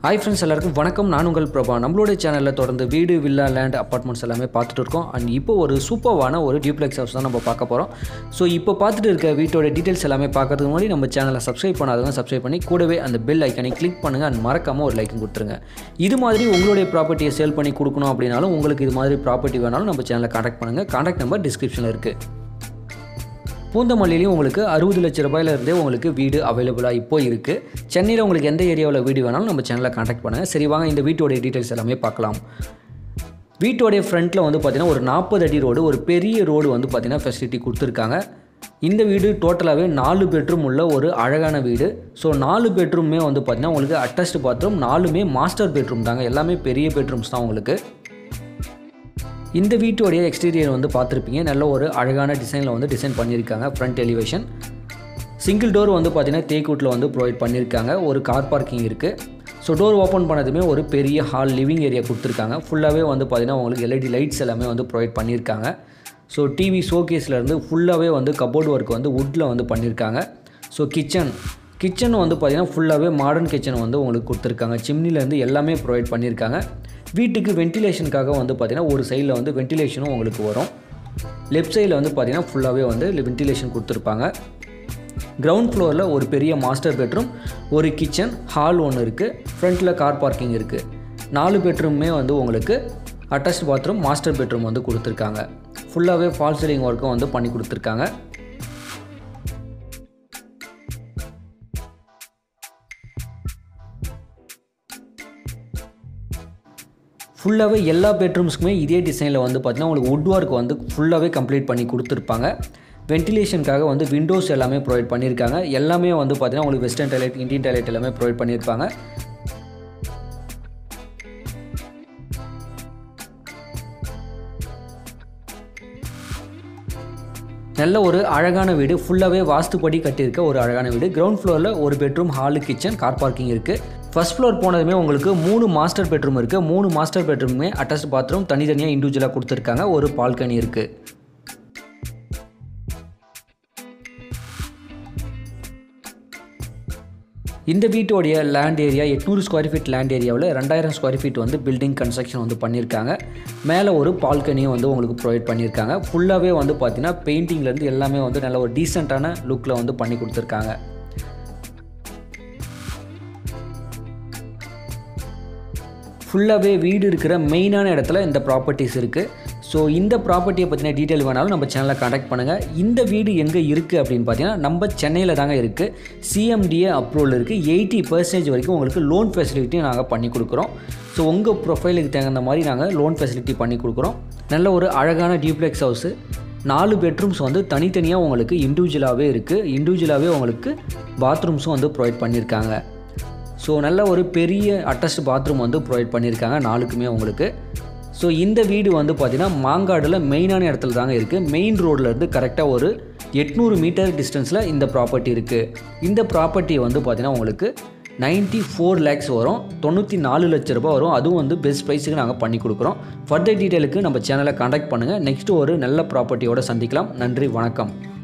hi friends எல்லாருக்கும் வணக்கம் நான் உங்கள் பிரபா நம்மளோட சேனலில் தொடர்ந்து வீடு வில்லா லேண்ட் அப்பார்ட்மெண்ட்ஸ் எல்லாமே பார்த்துட்டு இருக்கோம் அண்ட் இப்போ ஒரு சூப்பர்வான ஒரு டியூப்ளெக்ஸ் ஹவுஸ் தான் நம்ம பார்க்க போகிறோம் ஸோ இப்போ பார்த்துட்டு இருக்க வீட்டோட டீட்டெயில்ஸ் எல்லாமே பார்க்கறதுக்கு முன்னாடி நம்ம சேனலை சப்ஸ்கிரைப் பண்ணாதவங்க சப்ஸ்கிரைப் பண்ணி கூடவே அந்த பெல் ஐக்கனை கிளிக் பண்ணுங்கள் அண்ட் மறக்காமல் ஒரு லைக்கும் கொடுத்துருங்க இது மாதிரி உங்களுடைய ப்ராப்பர்ட்டியை சேல் பண்ணி கொடுக்கணும் அப்படின்னாலும் உங்களுக்கு இது மாதிரி ப்ராப்பர்ட்டி வேணாலும் நம்ம சேனலை காண்டாக்ட் பண்ணுங்கள் காண்டாக்ட் நம்பர் டிஸ்கிரிப்ஷனில் இருக்குது பூந்தமல்லிலையும் உங்களுக்கு அறுபது லட்ச ரூபாயிலிருந்தே உங்களுக்கு வீடு அவைலபிளாக இப்போ இருக்குது சென்னையில் உங்களுக்கு எந்த ஏரியாவில் வீடு வேணாலும் நம்ம சேனலில் காண்டாக்ட் பண்ணுங்கள் சரி வாங்க இந்த வீட்டோடைய டீட்டெயில்ஸ் எல்லாமே பார்க்கலாம் வீட்டோடைய ஃப்ரண்ட்டில் வந்து பார்த்திங்கன்னா ஒரு நாற்பது அடி ரோடு ஒரு பெரிய ரோடு வந்து பார்த்திங்கன்னா ஃபெசிலிட்டி கொடுத்துருக்காங்க இந்த வீடு டோட்டலாகவே நாலு பெட்ரூம் உள்ள ஒரு அழகான வீடு ஸோ நாலு பெட்ரூமே வந்து பார்த்திங்கன்னா உங்களுக்கு அட்டாச்டு பாத்ரூம் நாலுமே மாஸ்டர் பெட்ரூம் தாங்க எல்லாமே பெரிய பெட்ரூம்ஸ் தான் உங்களுக்கு இந்த வீட்டோடைய எக்ஸ்டீரியர் வந்து பார்த்துருப்பீங்க நல்ல ஒரு அழகான டிசைனில் வந்து டிசைன் பண்ணியிருக்காங்க ஃப்ரண்ட் எலிவேஷன் சிங்கிள் டோர் வந்து பார்த்தீங்கன்னா தேக்கூட்டில் வந்து ப்ரொவைட் பண்ணியிருக்காங்க ஒரு கார் பார்க்கிங் இருக்குது ஸோ டோர் ஓப்பன் பண்ணதுமே ஒரு பெரிய ஹால் லிவிங் ஏரியா கொடுத்துருக்காங்க ஃபுல்லாகவே வந்து பார்த்தீங்கன்னா உங்களுக்கு எல்இடி லைட்ஸ் எல்லாமே வந்து ப்ரொவைட் பண்ணியிருக்காங்க ஸோ டிவி ஷோகேஸ்லேருந்து ஃபுல்லாகவே வந்து கபோர்ட் ஒர்க் வந்து வுட்டில் வந்து பண்ணியிருக்காங்க ஸோ கிச்சன் கிச்சன் வந்து பார்த்தீங்கன்னா ஃபுல்லாகவே மாடர்ன் கிச்சன் வந்து உங்களுக்கு கொடுத்துருக்காங்க சிம்னிலேருந்து எல்லாமே ப்ரொவைட் பண்ணியிருக்காங்க வீட்டுக்கு வென்டிலேஷனுக்காக வந்து பார்த்திங்கன்னா ஒரு சைடில் வந்து வென்டிலேஷனும் உங்களுக்கு வரும் லெஃப்ட் சைடில் வந்து பார்த்திங்கன்னா ஃபுல்லாகவே வந்து வென்டிலேஷன் கொடுத்துருப்பாங்க கிரவுண்ட் ஃப்ளோரில் ஒரு பெரிய மாஸ்டர் பெட்ரூம் ஒரு கிச்சன் ஹால் ஒன்று இருக்குது ஃப்ரண்ட்டில் கார் பார்க்கிங் இருக்குது நாலு பெட்ரூமே வந்து உங்களுக்கு அட்டாச் பாத்ரூம் மாஸ்டர் பெட்ரூம் வந்து கொடுத்துருக்காங்க ஃபுல்லாகவே ஃபால் சீலிங் ஒர்க்கும் வந்து பண்ணி கொடுத்துருக்காங்க ஃபுல்லாகவே எல்லா பெட்ரூம்ஸ்க்குமே இதே டிசைனில் வந்து பார்த்திங்கன்னா உங்களுக்கு வுட் ஒர்க் வந்து ஃபுல்லாகவே கம்ப்ளீட் பண்ணி கொடுத்துருப்பாங்க வென்டிலேஷனுக்காக வந்து விண்டோஸ் எல்லாமே ப்ரொவைட் பண்ணியிருக்காங்க எல்லாமே வந்து பார்த்திங்கன்னா உங்களுக்கு வெஸ்டர்ன் டாய்லெட் இந்தியன் டாய்லெட் எல்லாமே ப்ரொவைட் பண்ணியிருப்பாங்க நல்ல ஒரு அழகான வீடு ஃபுல்லாகவே வாஸ்துப்படி கட்டியிருக்க ஒரு அழகான வீடு கிரவுண்ட் ஃப்ளோரில் ஒரு bedroom hall kitchen car parking இருக்குது ஃபர்ஸ்ட் ஃப்ளோர் போனதுமே உங்களுக்கு மூணு மாஸ்டர் பெட்ரூம் இருக்குது மூணு மாஸ்டர் பெட்ரூமே அட்டாச் பாத்ரூம் தனித்தனியாக இண்டிவிஜுவலாக கொடுத்துருக்காங்க ஒரு பால்கனி இருக்குது இந்த வீட்டோடைய லேண்ட் ஏரியா எட்நூறு ஸ்கொயர் ஃபீட் லேண்ட் ஏரியாவில் ரெண்டாயிரம் ஸ்கொயர் ஃபீட் வந்து பில்டிங் கன்ஸ்ட்ரக்ஷன் வந்து பண்ணியிருக்காங்க மேலே ஒரு பால்கனியும் வந்து உங்களுக்கு ப்ரொவைட் பண்ணியிருக்காங்க ஃபுல்லாகவே வந்து பார்த்தீங்கன்னா பெயிண்டிங்லேருந்து எல்லாமே வந்து நல்ல ஒரு டீசெண்டான லுக்கில் வந்து பண்ணி கொடுத்துருக்காங்க ஃபுல்லாகவே வீடு இருக்கிற மெயினான இடத்துல இந்த ப்ராப்பர்ட்டிஸ் இருக்குது ஸோ இந்த ப்ராப்பர்ட்டியை பற்றின டீட்டெயில் வேணாலும் நம்ம சேனலை காண்டாக்ட் பண்ணுங்கள் இந்த வீடு எங்கே இருக்குது அப்படின்னு பார்த்தீங்கன்னா நம்ம சென்னையில் தாங்க இருக்குது சிஎம்டிஏ அப்ரூவல் இருக்குது எயிட்டி பர்சன்டேஜ் வரைக்கும் உங்களுக்கு லோன் ஃபெசிலிட்டியும் நாங்கள் பண்ணி கொடுக்குறோம் ஸோ உங்கள் ப்ரொஃபைலுக்கு தகுந்த மாதிரி நாங்கள் லோன் ஃபெசிலிட்டி பண்ணி கொடுக்குறோம் நல்ல ஒரு அழகான டியூப்ளெக்ஸ் ஹவுஸு நாலு பெட்ரூம்ஸ் வந்து தனித்தனியாக உங்களுக்கு இண்டிவிஜுவலாகவே இருக்குது இண்டிவிஜுவலாகவே உங்களுக்கு பாத்ரூம்ஸும் வந்து ப்ரொவைட் பண்ணியிருக்காங்க ஸோ நல்ல ஒரு பெரிய அட்டாச்டு பாத்ரூம் வந்து ப்ரொவைட் பண்ணியிருக்காங்க நாலுக்குமே உங்களுக்கு ஸோ இந்த வீடு வந்து பார்த்திங்கன்னா மாங்காடில் மெயினான இடத்துல தாங்க இருக்குது மெயின் ரோட்லேருந்து கரெக்டாக ஒரு எட்நூறு மீட்டர் டிஸ்டன்ஸில் இந்த ப்ராப்பர்ட்டி இருக்குது இந்த ப்ராப்பர்ட்டி வந்து பார்த்திங்கன்னா உங்களுக்கு நைன்ட்டி ஃபோர் லேக்ஸ் வரும் தொண்ணூற்றி நாலு லட்ச ரூபாய் வரும் அதுவும் வந்து பெஸ்ட் ப்ரைஸுக்கு நாங்கள் பண்ணி கொடுக்குறோம் ஃபர்தர் டீட்டெயிலுக்கு நம்ம சேனலை காண்டாக்ட் பண்ணுங்கள் நெக்ஸ்ட்டு ஒரு நல்ல ப்ராப்பர்ட்டியோடு சந்திக்கலாம் நன்றி வணக்கம்